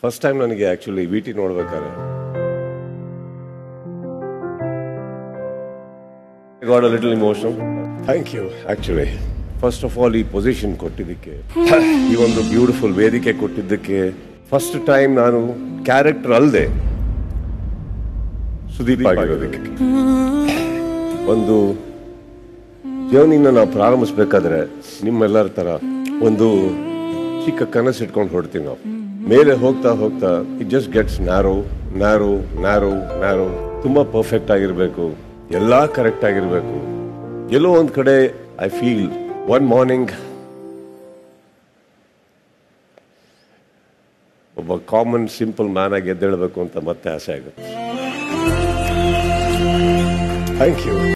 first time ನನಗೆ actually V T ನೋಡ್ಬೇಕಾದ್ರೆ God a little emotion thank you actually first of all ಈ position ಕೊಟ್ಟಿದ್ದಕ್ಕೆ ಈ ಒಂದು ಬ್ಯೂಟಿಫುಲ್ ವೇದಿಕೆ ಕೊಟ್ಟಿದ್ದಕ್ಕೆ ಫಸ್ಟ್ ಟೈಮ್ ನಾನು ಕ್ಯಾರೆಕ್ಟರ್ ಅಲ್ಲದೆ ಸುದೀಪ್ ಆಗಿರೋದಕ್ಕೆ ಒಂದು ಜರ್ನಿನ ನಾವು ಪ್ರಾರಂಭಿಸ್ಬೇಕಾದ್ರೆ ನಿಮ್ಮೆಲ್ಲರ ತರ ಒಂದು ಚಿಕ್ಕ ಕನಸು ಇಟ್ಕೊಂಡು ಹೊಡ್ತೀವಿ ನಾವು ಮೇಲೆ ಹೋಗ್ತಾ ಹೋಗ್ತಾ it just gets narrow narrow narrow narrow ತುಂಬಾ ಪರ್ಫೆಕ್ಟ್ ಆಗಿರ್ಬೇಕು ಎಲ್ಲಾ ಕರೆಕ್ಟ್ ಆಗಿರ್ಬೇಕು ಎಲ್ಲೋ ಒಂದ್ ಕಡೆ ಐ ಫೀಲ್ ಒನ್ ಮಾರ್ನಿಂಗ್ ಒಬ್ಬ ಕಾಮನ್ ಸಿಂಪಲ್ ಮ್ಯಾನ್ ಆಗಿ ಎದ್ದೇಳಬೇಕು ಅಂತ ಮತ್ತೆ ಆಸೆ ಆಗುತ್ತೆ ಥ್ಯಾಂಕ್ ಯು